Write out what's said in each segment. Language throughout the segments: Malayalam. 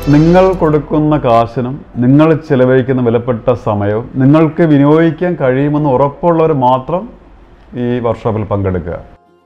നിങ്ങൾ കൊടുക്കുന്ന കാശിനും നിങ്ങൾ ചിലവഴിക്കുന്ന വിലപ്പെട്ട സമയവും നിങ്ങൾക്ക് വിനിയോഗിക്കാൻ കഴിയുമെന്ന് ഉറപ്പുള്ളവർ മാത്രം ഈ വർക്ക്ഷോപ്പിൽ പങ്കെടുക്കുക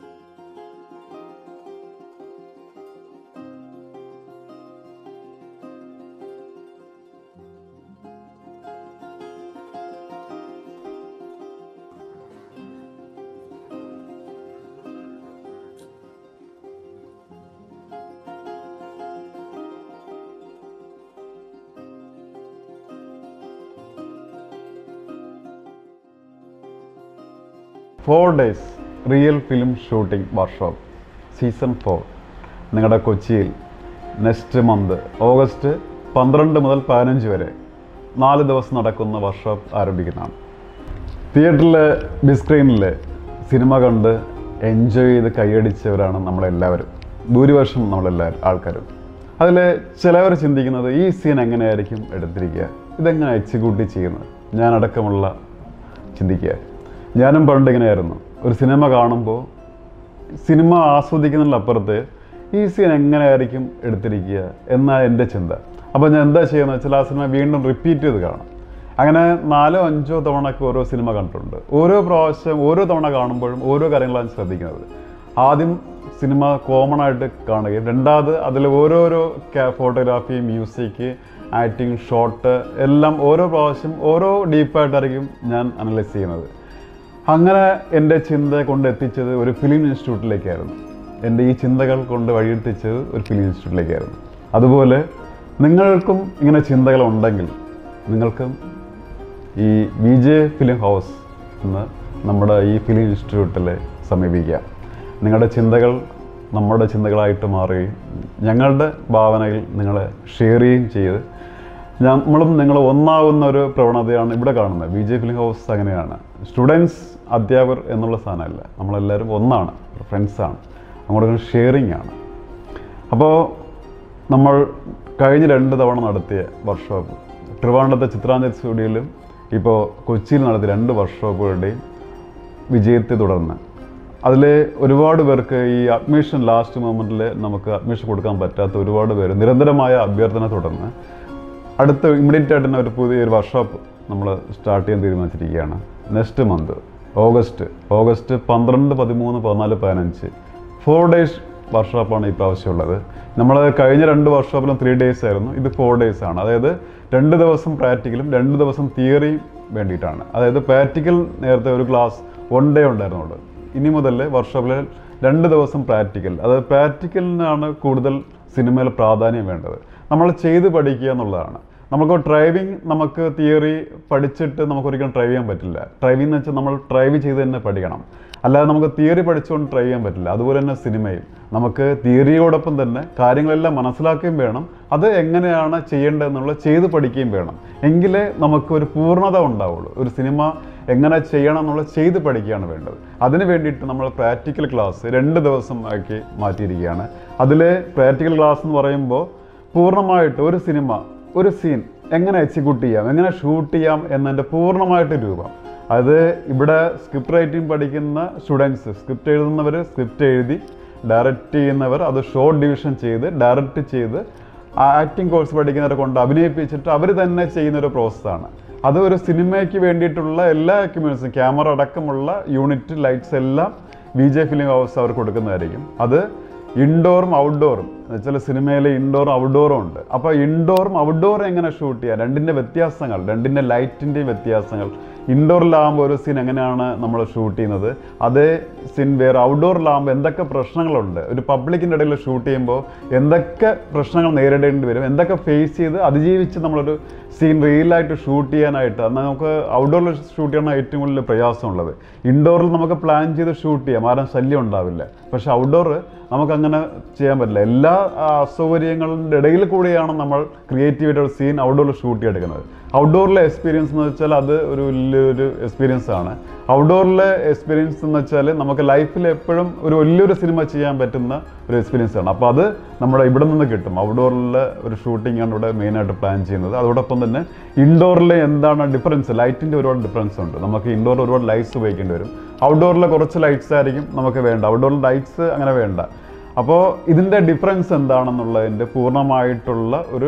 four days real film shooting workshop season four നിങ്ങളുടെ കൊച്ചിയിൽ നെക്സ്റ്റ് മന്ത് ഓഗസ്റ്റ് പന്ത്രണ്ട് മുതൽ പതിനഞ്ച് വരെ നാല് ദിവസം നടക്കുന്ന വർക്ക്ഷോപ്പ് ആരംഭിക്കുന്നതാണ് തിയേറ്ററിൽ ബിഗ് സ്ക്രീനിൽ സിനിമ കണ്ട് എൻജോയ് ചെയ്ത് കൈയടിച്ചവരാണ് നമ്മളെല്ലാവരും ഭൂരിപക്ഷം നമ്മളെല്ലാവരും ആൾക്കാരും അതിൽ ചിലവർ ചിന്തിക്കുന്നത് ഈ സീൻ എങ്ങനെയായിരിക്കും എടുത്തിരിക്കുക ഇതെങ്ങനെ എക്സിക്യൂട്ട് ചെയ്യുന്നത് ഞാനടക്കമുള്ള ചിന്തിക്കുക ഞാനും പണ്ട് ഇങ്ങനെയായിരുന്നു ഒരു സിനിമ കാണുമ്പോൾ സിനിമ ആസ്വദിക്കുന്നതിനപ്പുറത്ത് ഈ സീൻ എങ്ങനെയായിരിക്കും എടുത്തിരിക്കുക എന്നാണ് എൻ്റെ ചിന്ത അപ്പോൾ ഞാൻ എന്താ ചെയ്യുന്നത് വെച്ചാൽ ആ സിനിമ വീണ്ടും റിപ്പീറ്റ് ചെയ്ത് കാണും അങ്ങനെ നാലോ അഞ്ചോ തവണയൊക്കെ ഓരോ സിനിമ കണ്ടിട്ടുണ്ട് ഓരോ പ്രാവശ്യം ഓരോ തവണ കാണുമ്പോഴും ഓരോ കാര്യങ്ങളാണ് ശ്രദ്ധിക്കുന്നത് ആദ്യം സിനിമ കോമൺ ആയിട്ട് കാണുകയും രണ്ടാമത് അതിൽ ഓരോരോ ഫോട്ടോഗ്രാഫി മ്യൂസിക് ആക്ടിങ് ഷോട്ട് എല്ലാം ഓരോ പ്രാവശ്യം ഓരോ ഡീപ്പായിട്ടായിരിക്കും ഞാൻ അനലൈസ് ചെയ്യുന്നത് അങ്ങനെ എൻ്റെ ചിന്ത കൊണ്ട് എത്തിച്ചത് ഒരു ഫിലിം ഇൻസ്റ്റിറ്റ്യൂട്ടിലേക്കായിരുന്നു എൻ്റെ ഈ ചിന്തകൾ കൊണ്ട് വഴിയെത്തിച്ചത് ഒരു ഫിലിം ഇൻസ്റ്റിറ്റ്യൂട്ടിലേക്കായിരുന്നു അതുപോലെ നിങ്ങൾക്കും ഇങ്ങനെ ചിന്തകൾ ഉണ്ടെങ്കിൽ നിങ്ങൾക്കും ഈ വി ജെ ഫിലിം ഹൗസ് എന്ന് നമ്മുടെ ഈ ഫിലിം ഇൻസ്റ്റിറ്റ്യൂട്ടിൽ സമീപിക്കാം നിങ്ങളുടെ ചിന്തകൾ നമ്മുടെ ചിന്തകളായിട്ട് മാറുകയും ഞങ്ങളുടെ ഭാവനയിൽ നിങ്ങളെ ഷെയർ ചെയ്യുകയും ചെയ്ത് നമ്മളും നിങ്ങൾ ഒന്നാവുന്ന ഒരു പ്രവണതയാണ് ഇവിടെ കാണുന്നത് ബി ജെ ഫിലിം ഹൗസ് അങ്ങനെയാണ് സ്റ്റുഡൻസ് അധ്യാപകർ എന്നുള്ള സാധനമല്ല നമ്മളെല്ലാവരും ഒന്നാണ് ഫ്രണ്ട്സാണ് അങ്ങോട്ട് ഷെയറിങ് ആണ് അപ്പോൾ നമ്മൾ കഴിഞ്ഞ രണ്ട് തവണ നടത്തിയ വർക്ക്ഷോപ്പ് ട്രിവാൻഡത്തെ ചിത്രാഞ്ജലി സ്റ്റുഡിയോയിലും ഇപ്പോൾ കൊച്ചിയിൽ നടത്തിയ രണ്ട് വർക്ക്ഷോപ്പുകളുടെയും വിജയത്തെ തുടർന്ന് അതിൽ ഒരുപാട് പേർക്ക് ഈ അഡ്മിഷൻ ലാസ്റ്റ് മൊമെൻറ്റിൽ നമുക്ക് അഡ്മിഷൻ കൊടുക്കാൻ പറ്റാത്ത ഒരുപാട് പേര് നിരന്തരമായ അഭ്യർത്ഥന തുടർന്ന് അടുത്ത ഇമ്മീഡിയറ്റ് ആയിട്ട് തന്നെ ഒരു പുതിയൊരു വർക്ക്ഷോപ്പ് നമ്മൾ സ്റ്റാർട്ട് ചെയ്യാൻ തീരുമാനിച്ചിരിക്കുകയാണ് നെക്സ്റ്റ് മന്ത് ഓഗസ്റ്റ് ഓഗസ്റ്റ് പന്ത്രണ്ട് പതിമൂന്ന് പതിനാല് പതിനഞ്ച് ഫോർ ഡേയ്സ് വർക്ക്ഷോപ്പാണ് ഈ പ്രാവശ്യമുള്ളത് നമ്മൾ കഴിഞ്ഞ രണ്ട് വർക്ക്ഷോപ്പിലും ത്രീ ഡേയ്സ് ആയിരുന്നു ഇത് ഫോർ ഡേയ്സ് ആണ് അതായത് രണ്ട് ദിവസം പ്രാക്ടിക്കലും രണ്ട് ദിവസം തിയറിയും വേണ്ടിയിട്ടാണ് അതായത് പ്രാക്ടിക്കൽ നേരത്തെ ഒരു ക്ലാസ് വൺ ഡേ ഉണ്ടായിരുന്നുള്ളൂ ഇനി മുതൽ വർക്ക്ഷോപ്പിൽ രണ്ട് ദിവസം പ്രാക്ടിക്കൽ അതായത് പ്രാക്ടിക്കലിനാണ് കൂടുതൽ സിനിമയിൽ പ്രാധാന്യം വേണ്ടത് നമ്മൾ ചെയ്ത് പഠിക്കുക എന്നുള്ളതാണ് നമുക്ക് ഡ്രൈവിംഗ് നമുക്ക് തിയറി പഠിച്ചിട്ട് നമുക്ക് ഒരിക്കലും ഡ്രൈവ് ചെയ്യാൻ പറ്റില്ല ഡ്രൈവിംഗ് എന്ന് വെച്ചാൽ നമ്മൾ ഡ്രൈവ് ചെയ്ത് തന്നെ പഠിക്കണം അല്ലാതെ നമുക്ക് തിയറി പഠിച്ചുകൊണ്ട് ഡ്രൈവ് ചെയ്യാൻ പറ്റില്ല അതുപോലെ തന്നെ സിനിമയും നമുക്ക് തിയറിയോടൊപ്പം തന്നെ കാര്യങ്ങളെല്ലാം മനസ്സിലാക്കുകയും വേണം അത് എങ്ങനെയാണ് ചെയ്യേണ്ടതെന്നുള്ള ചെയ്ത് പഠിക്കുകയും വേണം എങ്കിലേ നമുക്കൊരു പൂർണ്ണത ഉണ്ടാവുള്ളൂ ഒരു സിനിമ എങ്ങനെ ചെയ്യണം എന്നുള്ള ചെയ്ത് പഠിക്കുകയാണ് വേണ്ടത് അതിന് വേണ്ടിയിട്ട് നമ്മൾ പ്രാക്ടിക്കൽ ക്ലാസ് രണ്ട് ദിവസം ആക്കി മാറ്റിയിരിക്കുകയാണ് അതിൽ പ്രാക്ടിക്കൽ ക്ലാസ് എന്ന് പറയുമ്പോൾ പൂർണ്ണമായിട്ട് ഒരു സിനിമ ഒരു സീൻ എങ്ങനെ എക്സിക്യൂട്ട് ചെയ്യാം എങ്ങനെ ഷൂട്ട് ചെയ്യാം എന്നതിൻ്റെ പൂർണ്ണമായിട്ട് രൂപം അത് ഇവിടെ സ്ക്രിപ്റ്റ് റൈറ്റിംഗ് പഠിക്കുന്ന സ്റ്റുഡൻസ് സ്ക്രിപ്റ്റ് എഴുതുന്നവർ സ്ക്രിപ്റ്റ് എഴുതി ഡയറക്റ്റ് ചെയ്യുന്നവർ അത് ഷോർട്ട് ഡിവിഷൻ ചെയ്ത് ഡയറക്റ്റ് ചെയ്ത് ആക്ടിങ് കോഴ്സ് പഠിക്കുന്നവരെ കൊണ്ട് അഭിനയിപ്പിച്ചിട്ട് അവർ തന്നെ ചെയ്യുന്ന ഒരു പ്രോസസ്സാണ് അത് ഒരു സിനിമയ്ക്ക് വേണ്ടിയിട്ടുള്ള എല്ലാ എക്യുപ്മെൻസും ക്യാമറ അടക്കമുള്ള യൂണിറ്റ് ലൈറ്റ്സ് എല്ലാം വി ജെ ഫിലിം ഹൗസ് അവർ കൊടുക്കുന്നതായിരിക്കും അത് ഇൻഡോറും ഔട്ട്ഡോറും എന്നുവെച്ചാൽ സിനിമയിൽ ഇൻഡോറും ഔട്ട്ഡോറും ഉണ്ട് അപ്പോൾ ഇൻഡോറും ഔട്ട്ഡോറും എങ്ങനെ ഷൂട്ട് ചെയ്യാം രണ്ടിൻ്റെ വ്യത്യാസങ്ങൾ രണ്ടിൻ്റെ ലൈറ്റിൻ്റെയും വ്യത്യാസങ്ങൾ ഇൻഡോറിലാകുമ്പോൾ ഒരു സീൻ എങ്ങനെയാണ് നമ്മൾ ഷൂട്ട് ചെയ്യുന്നത് അതേ സീൻ വേറെ ഔട്ട്ഡോറിലാകുമ്പോൾ എന്തൊക്കെ പ്രശ്നങ്ങളുണ്ട് ഒരു പബ്ലിക്കിൻ്റെ ഇടയിൽ ഷൂട്ട് ചെയ്യുമ്പോൾ എന്തൊക്കെ പ്രശ്നങ്ങൾ നേരിടേണ്ടി വരും എന്തൊക്കെ ഫേസ് ചെയ്ത് അതിജീവിച്ച് നമ്മളൊരു സീൻ റിയലായിട്ട് ഷൂട്ട് ചെയ്യാനായിട്ട് എന്നാൽ നമുക്ക് ഔട്ട്ഡോറിൽ ഷൂട്ട് ചെയ്യണം ഏറ്റവും കൂടുതൽ പ്രയാസമുള്ളത് ഇൻഡോറിൽ നമുക്ക് പ്ലാൻ ചെയ്ത് ഷൂട്ട് ചെയ്യാം ആരും ശല്യം ഉണ്ടാവില്ല പക്ഷേ ഔട്ട്ഡോർ നമുക്കങ്ങനെ ചെയ്യാൻ പറ്റില്ല എല്ലാ ആ, അസൗകര്യങ്ങളുടെ ഇടയിൽ കൂടിയാണ് നമ്മൾ ക്രിയേറ്റീവായിട്ട് ഒരു സീൻ ഔട്ട്ഡോറിൽ ഷൂട്ട് ചെയ്തെടുക്കുന്നത് ഔട്ട്ഡോറിലെ എക്സ്പീരിയൻസ് എന്ന് വെച്ചാൽ അത് ഒരു വലിയൊരു എക്സ്പീരിയൻസ് ആണ് ഔട്ട്ഡോറിലെ എക്സ്പീരിയൻസ് എന്ന് വെച്ചാൽ നമുക്ക് ലൈഫിൽ എപ്പോഴും ഒരു വലിയൊരു സിനിമ ചെയ്യാൻ പറ്റുന്ന ഒരു എക്സ്പീരിയൻസ് ആണ് അപ്പോൾ അത് നമ്മുടെ ഇവിടെ നിന്ന് കിട്ടും ഔട്ട്ഡോറിൽ ഒരു ഷൂട്ടിംഗ് ആണ് ഇവിടെ മെയിനായിട്ട് പ്ലാൻ ചെയ്യുന്നത് അതോടൊപ്പം തന്നെ ഇൻഡോറിലെ എന്താണ് ഡിഫറൻസ് ലൈറ്റിൻ്റെ ഒരുപാട് ഡിഫറൻസ് ഉണ്ട് നമുക്ക് ഇൻഡോറിൽ ഒരുപാട് ലൈറ്റ്സ് ഉപയോഗിക്കേണ്ടി വരും ഔട്ട്ഡോറിലെ കുറച്ച് ലൈറ്റ്സ് ആയിരിക്കും നമുക്ക് വേണ്ട ഔട്ട്ഡോറിൽ ലൈറ്റ്സ് അങ്ങനെ വേണ്ട അപ്പോൾ ഇതിൻ്റെ ഡിഫറൻസ് എന്താണെന്നുള്ളതിൻ്റെ പൂർണ്ണമായിട്ടുള്ള ഒരു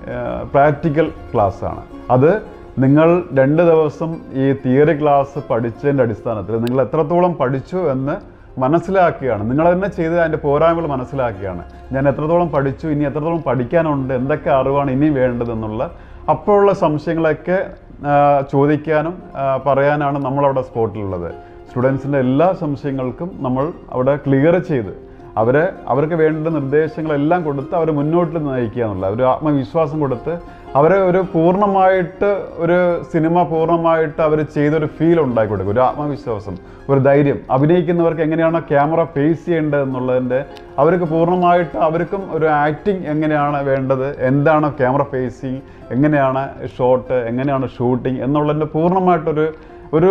പ്രാക്ടിക്കൽ ക്ലാസ്സാണ് അത് നിങ്ങൾ രണ്ട് ദിവസം ഈ തിയറി ക്ലാസ് പഠിച്ചതിൻ്റെ അടിസ്ഥാനത്തിൽ നിങ്ങൾ എത്രത്തോളം പഠിച്ചു എന്ന് മനസ്സിലാക്കുകയാണ് നിങ്ങൾ തന്നെ ചെയ്ത് അതിൻ്റെ പോരായ്മകൾ മനസ്സിലാക്കുകയാണ് ഞാൻ എത്രത്തോളം പഠിച്ചു ഇനി എത്രത്തോളം പഠിക്കാനുണ്ട് എന്തൊക്കെ അറിവാണ് ഇനി വേണ്ടതെന്നുള്ള അപ്പോഴുള്ള സംശയങ്ങളൊക്കെ ആ, ചോദിക്കാനും ആ, പറയാനാണ് നമ്മളവിടെ സ്പോട്ടിലുള്ളത് സ്റ്റുഡൻസിൻ്റെ എല്ലാ സംശയങ്ങൾക്കും നമ്മൾ അവിടെ ക്ലിയർ ചെയ്ത് അവരെ അവർക്ക് വേണ്ട നിർദ്ദേശങ്ങളെല്ലാം കൊടുത്ത് അവരെ മുന്നോട്ട് നയിക്കുക എന്നുള്ള ഒരു ആത്മവിശ്വാസം കൊടുത്ത് അവരെ ഒരു പൂർണ്ണമായിട്ട് ഒരു സിനിമ പൂർണ്ണമായിട്ട് അവർ ചെയ്തൊരു ഫീൽ ഉണ്ടാക്കി കൊടുക്കും ഒരു ആത്മവിശ്വാസം ഒരു ധൈര്യം അഭിനയിക്കുന്നവർക്ക് എങ്ങനെയാണ് ക്യാമറ ഫേസ് ചെയ്യേണ്ടത് എന്നുള്ളതിൻ്റെ അവർക്ക് പൂർണ്ണമായിട്ട് അവർക്കും ഒരു ആക്ടിങ് എങ്ങനെയാണ് വേണ്ടത് എന്താണ് ക്യാമറ ഫേസിങ് എങ്ങനെയാണ് ഷോട്ട് എങ്ങനെയാണ് ഷൂട്ടിംഗ് എന്നുള്ളതിൻ്റെ പൂർണ്ണമായിട്ടൊരു ഒരു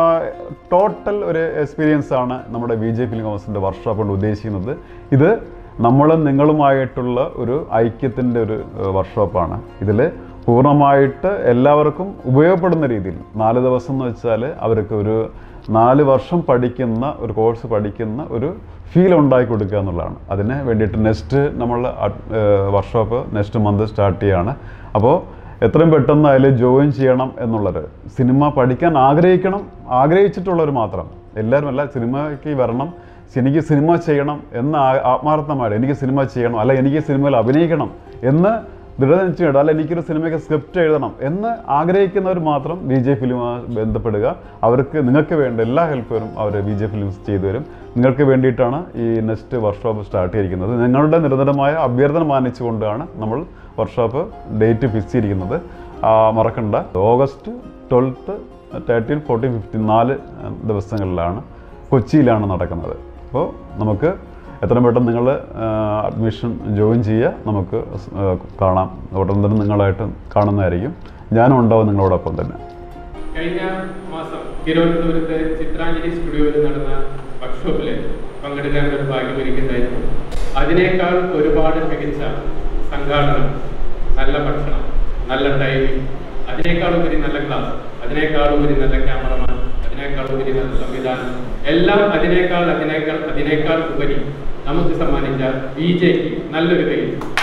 ടോട്ടൽ ഒരു എക്സ്പീരിയൻസ് ആണ് നമ്മുടെ വി ജെ ഫിലിം ഹൗസിൻ്റെ വർക്ക്ഷോപ്പ് കൊണ്ട് ഉദ്ദേശിക്കുന്നത് ഇത് നമ്മളും നിങ്ങളുമായിട്ടുള്ള ഒരു ഐക്യത്തിൻ്റെ ഒരു വർക്ക്ഷോപ്പാണ് ഇതിൽ പൂർണ്ണമായിട്ട് എല്ലാവർക്കും ഉപയോഗപ്പെടുന്ന രീതിയിൽ നാല് ദിവസം എന്ന് വെച്ചാൽ അവർക്ക് ഒരു നാല് വർഷം പഠിക്കുന്ന ഒരു കോഴ്സ് പഠിക്കുന്ന ഒരു ഫീൽ ഉണ്ടാക്കി കൊടുക്കുക എന്നുള്ളതാണ് അതിന് വേണ്ടിയിട്ട് നെക്സ്റ്റ് നമ്മൾ വർക്ക്ഷോപ്പ് നെക്സ്റ്റ് മന്ത് സ്റ്റാർട്ട് ചെയ്യാണ് അപ്പോൾ എത്രയും പെട്ടെന്ന് അതിൽ ജോയിൻ ചെയ്യണം എന്നുള്ളത് സിനിമ പഠിക്കാൻ ആഗ്രഹിക്കണം ആഗ്രഹിച്ചിട്ടുള്ളവർ മാത്രം എല്ലാവരും അല്ല സിനിമയ്ക്ക് വരണം എനിക്ക് സിനിമ ചെയ്യണം എന്ന് ആ- ആത്മാർത്ഥമായിട്ട് എനിക്ക് സിനിമ ചെയ്യണം അല്ല എനിക്ക് സിനിമയിൽ അഭിനയിക്കണം എന്ന് ദൃഢനിശ്ചയം അല്ല എനിക്കൊരു സിനിമയ്ക്ക് സ്ക്രിപ്റ്റ് എഴുതണം എന്ന് ആഗ്രഹിക്കുന്നവർ മാത്രം ബി ജെ ഫിലിം ബന്ധപ്പെടുക അവർക്ക് നിങ്ങൾക്ക് വേണ്ട എല്ലാ ഹെൽപ്പറും അവർ ബി ജെ ഫിലിംസ് ചെയ്തു തരും നിങ്ങൾക്ക് വേണ്ടിയിട്ടാണ് ഈ നെക്സ്റ്റ് വർക്ക്ഷോപ്പ് സ്റ്റാർട്ട് ചെയ്തിരിക്കുന്നത് നിങ്ങളുടെ നിരന്തരമായ അഭ്യർത്ഥന മാനിച്ചുകൊണ്ടാണ് നമ്മൾ വർക്ക്ഷോപ്പ് ഡേറ്റ് ഫിക്സ് ചെയ്തിരിക്കുന്നത് ആ, മറക്കണ്ട August twelfth thirteen fourteen fifteen നാല് ദിവസങ്ങളിലാണ് കൊച്ചിയിലാണ് നടക്കുന്നത് അപ്പോൾ നമുക്ക് എത്രയും പെട്ടെന്ന് നിങ്ങൾ അഡ്മിഷൻ ജോയിൻ ചെയ്യുക നമുക്ക് സ്- ആ, കാണാം ഉടൻ തന്നെ നിങ്ങളായിട്ട് കാണുന്നതായിരിക്കും ഞാനും ഉണ്ടാവും നിങ്ങളോടൊപ്പം തന്നെ കഴിഞ്ഞ മാസം തിരുവനന്തപുരത്ത് ചിത്രാഞ്ജലി സ്റ്റുഡിയോയിൽ നടന്ന വർക്ക്ഷോപ്പിൽ പങ്കെടുക്കാൻ ഒരു ഭാഗ്യം എനിക്കുണ്ടായിരുന്നു അതിനേക്കാൾ ഒരുപാട് മികച്ച സംഘാടനം നല്ല ഭക്ഷണം നല്ല ടൈമിംഗ് അതിനേക്കാൾ ഉപരി നല്ല ക്ലാസ് അതിനേക്കാൾ ഉപരി നല്ല ക്യാമറമാൻ അതിനേക്കാൾ ഉപരി നല്ല സംവിധാനം എല്ലാം അതിനേക്കാൾ അതിനേക്കാൾ അതിനേക്കാൾ ഉപരി നമുക്ക് സമ്മാനിച്ച ബി ജെക്ക് നല്ലൊരു കൈ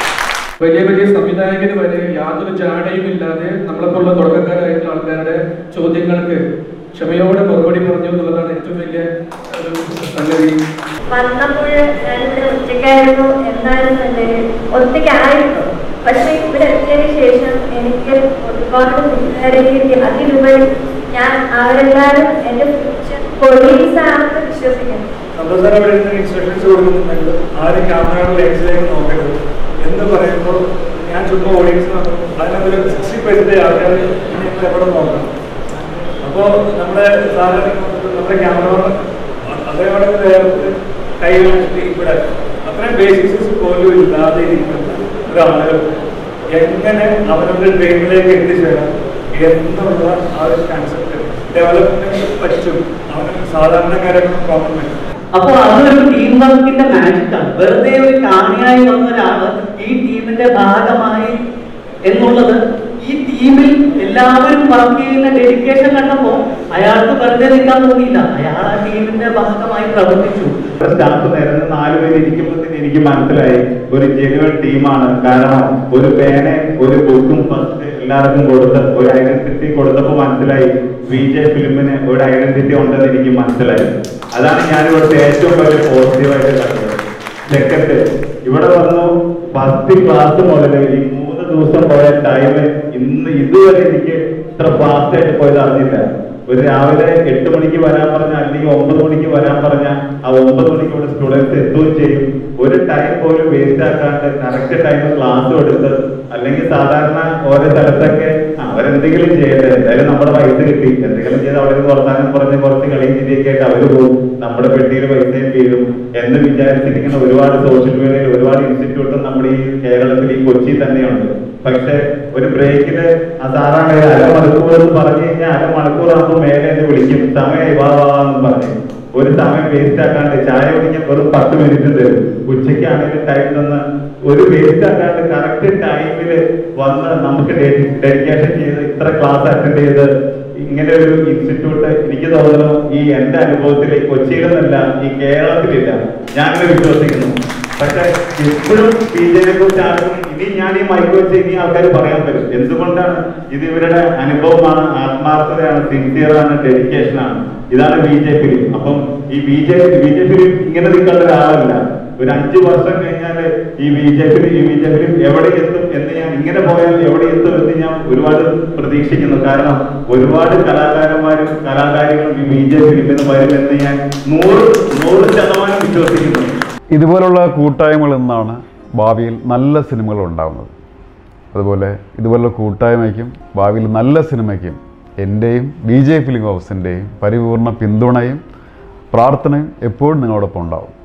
വലിയ വലിയ സംവിധായകര് വരെ യാതൊരു ജാടയും ഇല്ലാതെ നമ്മളെപ്പോലുള്ള തുടക്കക്കാരായിട്ടുള്ള ആൾക്കാരുടെ ചോദ്യങ്ങൾക്ക് ക്ഷമയോടെ മറുപടി പറഞ്ഞു എന്നുള്ളതാണ് ഏറ്റവും വലിയ ഒരു സംഗതി വന്നപ്പോൾ ഞാനിവിടെ ഒറ്റയ്ക്കായിരുന്നു എന്നായിരുന്നു എൻ്റെ ഒറ്റയ്ക്കായിരുന്നു പക്ഷെ ഇവിടെ എത്തിയതിനു ശേഷം എനിക്ക് ഒരുപാട് കൂട്ടുകാരെ കിട്ടി അതിലുപരി ഞാൻ അവരെല്ലാവരും എൻ്റെ ഫ്യൂച്ചർ കൊളീഗ്സ് ആണെന്ന് വിശ്വസിക്കുന്നു നമ്മൾ സാർ അവിടെ ഇരുന്ന് ഇൻസ്ട്രക്ഷൻസ് കൊടുക്കുന്നുണ്ട് ആരും ക്യാമറയുടെ ലെൻസിലേക്ക് നോക്കരുത് എന്ന് പറയുമ്പോൾ ഞാൻ ചുമ്മാ ഓഡിയൻസ് നോക്കും അതിനകത്തൊരു സിക്സ്റ്റി പെർസെൻറ്റേജ് ആൾക്കാർ നിങ്ങൾ എവിടെ നോക്കണം അപ്പോൾ നമ്മുടെ സാറ് നമ്മുടെ ക്യാമറ അതേപോലെ വേറെ കൈ കാണിച്ചിട്ട് ഇവിടെ അത്രയും ബേസിക്സ് പോലും ഇല്ലാതെ ഇരിക്കുന്ന ഒരാളുകൾ എങ്ങനെ അവരുടെ ഡ്രീമിലേക്ക് എത്തിച്ചേരാം എന്നുള്ള ആ ഒരു കൺസെപ്റ്റ് ഡെവലപ്മെന്റ് പറ്റും അവന് സാധാരണക്കാരൊക്കെ കോമൺ പറ്റും അപ്പൊ അതൊരു ടീം വർക്കിന്റെ മാജിക്കാണ് വെറുതെ ഒരു കാണിയായി വന്ന ഒരാള് ഈ ടീമിന്റെ ഭാഗമായി എന്നുള്ളത് ഈ ടീമിൽ എല്ലാവരും വർക്ക് ചെയ്യുന്ന ഡെഡിക്കേഷൻ കണ്ടപ്പോ അയാൾക്ക് വെറുതെ നിൽക്കാൻ തോന്നിയില്ല അയാൾ ആ ടീമിന്റെ ഭാഗമായി പ്രവർത്തിച്ചു സ്റ്റാഫ് നിരന്ന് നാല് പേര് ഇരിക്കുമ്പോഴത്തേന് എനിക്ക് മനസ്സിലായി ഒരു ജെനുവൻ ടീമാണ് കാരണം ഒരു പേന ഒരു ബുക്കും ഫസ്റ്റ് എല്ലാവർക്കും കൊടുത്ത് ഒരു ഐഡന്റിറ്റി കൊടുത്തപ്പോൾ മനസ്സിലായി വി ജെ ഫിലിമിന് ഒരു ഐഡന്റിറ്റി ഉണ്ടെന്ന് എനിക്ക് മനസ്സിലായി അതാണ് ഞാൻ ഇവിടുത്തെ ഏറ്റവും വലിയ പോസിറ്റീവായിട്ട് കണ്ടത് സെക്കൻഡ് ഇവിടെ വന്നു ഫസ്റ്റ് ക്ലാസ് മുതൽ ഈ മൂന്ന് ദിവസം പോയ ടൈം ഇന്ന് ഇതുവരെ എനിക്ക് ഇത്ര ഫാസ്റ്റ് ആയിട്ട് പോയത് അറിഞ്ഞില്ല ഒരു രാവിലെ എട്ട് മണിക്ക് വരാൻ പറഞ്ഞ അല്ലെങ്കിൽ ഒമ്പത് മണിക്ക് വരാൻ പറഞ്ഞ ആ ഒമ്പത് മണിക്ക് ഇവിടെ സ്റ്റുഡൻസ് എത്തുകയും ചെയ്യും ഒരു ടൈം പോലും വേസ്റ്റ് ആക്കാണ്ട് കറക്റ്റ് ടൈം ക്ലാസ് എടുത്ത് അല്ലെങ്കിൽ സാധാരണ ഓരോ സ്ഥലത്തൊക്കെ ആ, അവരെന്തെങ്കിലും ചെയ്യട്ടെ എന്തായാലും നമ്മുടെ പൈസ കിട്ടി എന്തെങ്കിലും ചെയ്ത് അവിടെ നിന്ന് വർത്താനം പറഞ്ഞ് കുറച്ച് കളിയും ചിരിയൊക്കെ ആയിട്ട് അവർ പോകും നമ്മുടെ പെട്ടിയിൽ പൈസയും തീരും എന്ന് വിചാരിച്ചിരിക്കുന്ന ഒരുപാട് സോഷ്യൽ മീഡിയയിൽ ഒരുപാട് ഇൻസ്റ്റിറ്റ്യൂട്ട് നമ്മുടെ ഈ കേരളത്തിൽ ഈ കൊച്ചി തന്നെയുണ്ട് പക്ഷെ ഒരു ബ്രേക്കില് ആ സാറാണ് ഒരു അരമണിക്കൂർ എന്ന് പറഞ്ഞു കഴിഞ്ഞാൽ അരമണിക്കൂർ ആകുമ്പോൾ മേലെ എന്ന് വിളിക്കും സമയം വാ വാ എന്ന് പറഞ്ഞു ഒരു സമയം വേസ്റ്റ് ആക്കാണ്ട് ചായ കുടിക്കാൻ വെറും പത്ത് മിനിറ്റ് തരും ഉച്ചയ്ക്കാണെങ്കിൽ ടൈം തന്ന് ഒരു വേസ്റ്റ് ആക്കാണ്ട് കറക്റ്റ് ടൈമിൽ വന്ന് നമുക്ക് ഡെഡിക്കേഷൻ ചെയ്ത് ഇത്ര ക്ലാസ് അറ്റൻഡ് ചെയ്ത് ഇങ്ങനെ ഒരു ഇൻസ്റ്റിറ്റ്യൂട്ട് എനിക്ക് തോന്നുന്നു ഈ എന്റെ അനുഭവത്തിൽ കൊച്ചിയിലൊന്നല്ല ഈ കേരളത്തിലില്ല ഞാനിത് വിശ്വസിക്കുന്നു പക്ഷെ ഇപ്പോഴും ബി ജെ പിയെ കുറിച്ച് ആർക്കും ഇനി ഞാൻ ഈ മൈക്ക് വെച്ച് ഇനി ആൾക്കാർ പറയാൻ പറ്റും എന്തുകൊണ്ടാണ് ഇത് ഇവരുടെ അനുഭവമാണ് ആത്മാർത്ഥതയാണ് സിൻസിയറാണ് ഡെഡിക്കേഷൻ ആണ് ഇതാണ് ബി ജെ പി അപ്പം ഈ B J B J P ഇങ്ങനെ നിൽക്കേണ്ട ഒരാളല്ല ഒരു അഞ്ചു വർഷം കഴിഞ്ഞാൽ ഈ B J P B B J പി എവിടെ എത്തും എന്ന് ഞാൻ ഇങ്ങനെ പോയാൽ എവിടെ എത്തും എന്ന് ഞാൻ ഒരുപാട് പ്രതീക്ഷിക്കുന്നു കാരണം ഒരുപാട് കലാകാരന്മാരും കലാകാരികളും ഈ ബി ജെ പി നിന്ന് വരുമെന്ന് ഞാൻ നൂറ് നൂറ് ശതമാനം വിശ്വസിക്കുന്നു ഇതുപോലുള്ള കൂട്ടായ്മകളിൽ നിന്നാണ് ഭാവിയിൽ നല്ല സിനിമകൾ ഉണ്ടാകുന്നത് അതുപോലെ ഇതുപോലുള്ള കൂട്ടായ്മയ്ക്കും ഭാവിയിൽ നല്ല സിനിമയ്ക്കും എൻ്റെയും ബി ജെ ഫിലിം ഹൗസിൻ്റെയും പരിപൂർണ പിന്തുണയും പ്രാർത്ഥനയും എപ്പോഴും നിങ്ങളോടൊപ്പം ഉണ്ടാവും